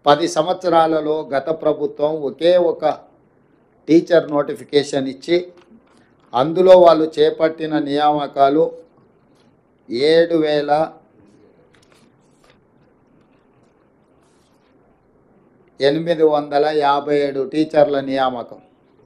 పది సంవత్సరాలలో గత ప్రభుత్వం ఒకే ఒక టీచర్ నోటిఫికేషన్ ఇచ్చి అందులో వాళ్ళు చేపట్టిన నియామకాలు ఏడు వేల ఎనిమిది వందల యాభై ఏడు టీచర్ల నియామకం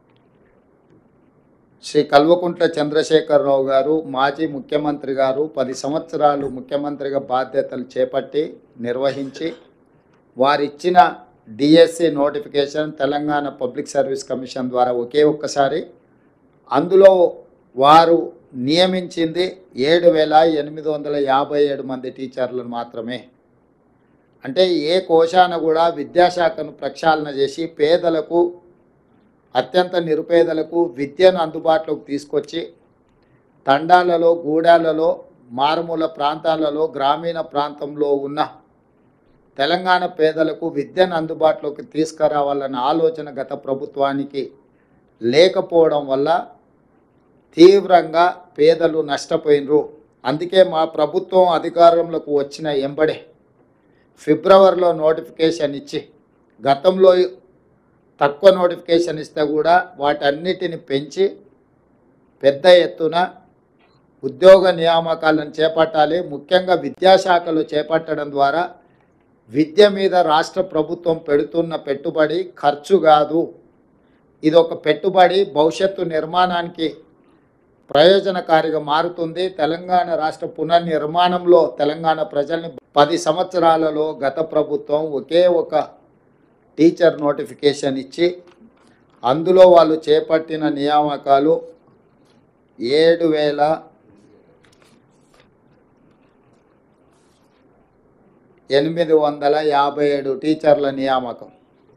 శ్రీ కల్వకుంట్ల చంద్రశేఖరరావు గారు మాజీ ముఖ్యమంత్రి గారు పది సంవత్సరాలు ముఖ్యమంత్రిగా బాధ్యతలు చేపట్టి నిర్వహించి వారిచ్చిన DSC notification Telangana public service commission ద్వారా ఒకే ఒక్కసారి అందులో వారు నియమించింది ఏడు వేల ఎనిమిది వందల యాభై ఏడు మంది టీచర్లను మాత్రమే అంటే ఏ కోశాన కూడా విద్యాశాఖను ప్రక్షాళన చేసి పేదలకు అత్యంత నిరుపేదలకు విద్యను అందుబాటులోకి తీసుకొచ్చి తండాలలో గూడాలలో మారుమూల ప్రాంతాలలో గ్రామీణ ప్రాంతంలో ఉన్న తెలంగాణ పేదలకు విద్యను అందుబాటులోకి తీసుకురావాలన్న ఆలోచన గత ప్రభుత్వానికి లేకపోవడం వల్ల తీవ్రంగా పేదలు నష్టపోయినరు అందుకే మా ప్రభుత్వం అధికారంలోకి వచ్చిన ఎంబడే ఫిబ్రవరిలో నోటిఫికేషన్ ఇచ్చి గతంలో తక్కువ నోటిఫికేషన్ ఇస్తే కూడా వాటన్నిటిని పెంచి పెద్ద ఎత్తున ఉద్యోగ నియామకాలను చేపట్టాలి ముఖ్యంగా విద్యాశాఖలో చేపట్టడం ద్వారా విద్య మీద రాష్ట్ర ప్రభుత్వం పెడుతున్న పెట్టుబడి ఖర్చు కాదు ఇది ఒక పెట్టుబడి భవిష్యత్తు నిర్మాణానికి ప్రయోజనకారిగా మారుతుంది తెలంగాణ రాష్ట్ర పునర్నిర్మాణంలో తెలంగాణ ప్రజల్ని పది సంవత్సరాలలో గత ప్రభుత్వం ఒకే ఒక టీచర్ నోటిఫికేషన్ ఇచ్చి అందులో వాళ్ళు చేపట్టిన నియామకాలు ఏడు వేల ఎనిమిది వందల యాభై ఏడు టీచర్ల నియామకం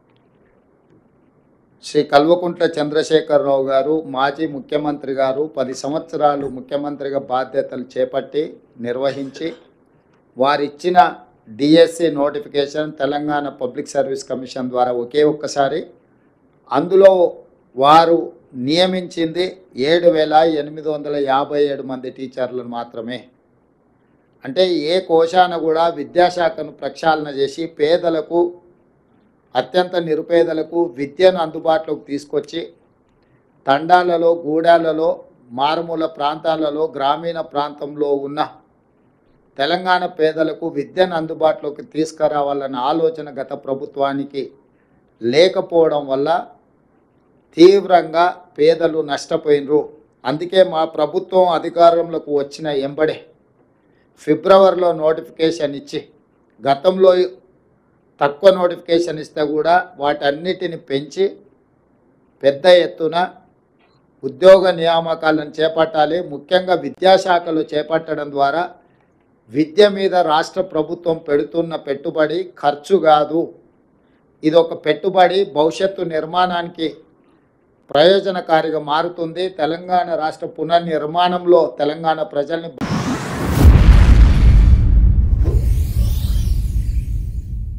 శ్రీ కల్వకుంట్ల చంద్రశేఖరరావు గారు మాజీ ముఖ్యమంత్రి గారు పది సంవత్సరాలు ముఖ్యమంత్రిగా బాధ్యతలు చేపట్టి నిర్వహించి వారిచ్చిన DSC notification Telangana public service commission ద్వారా ఒకే ఒక్కసారి అందులో వారు నియమించింది ఏడు వేల ఎనిమిది వందల యాభై ఏడు మంది టీచర్లను మాత్రమే అంటే ఏ కోశాన కూడా విద్యాశాఖను ప్రక్షాళన చేసి పేదలకు అత్యంత నిరుపేదలకు విద్యను అందుబాటులోకి తీసుకొచ్చి తండాలలో గూడాలలో మారుమూల ప్రాంతాలలో గ్రామీణ ప్రాంతంలో ఉన్న తెలంగాణ పేదలకు విద్యను అందుబాటులోకి తీసుకురావాలన్న ఆలోచన గత ప్రభుత్వానికి లేకపోవడం వల్ల తీవ్రంగా పేదలు నష్టపోయినరు అందుకే మా ప్రభుత్వం అధికారంలోకి వచ్చిన ఎంబడే ఫిబ్రవరిలో నోటిఫికేషన్ ఇచ్చి గతంలో తక్కువ నోటిఫికేషన్ ఇస్తే కూడా వాటన్నిటిని పెంచి పెద్ద ఎత్తున ఉద్యోగ నియామకాలను చేపట్టాలి ముఖ్యంగా విద్యాశాఖలో చేపట్టడం ద్వారా విద్య మీద రాష్ట్ర ప్రభుత్వం పెడుతున్న పెట్టుబడి ఖర్చు కాదు ఇది ఒక పెట్టుబడి భవిష్యత్తు నిర్మాణానికి ప్రయోజనకారిగా మారుతుంది తెలంగాణ రాష్ట్ర పునర్నిర్మాణంలో తెలంగాణ ప్రజల్ని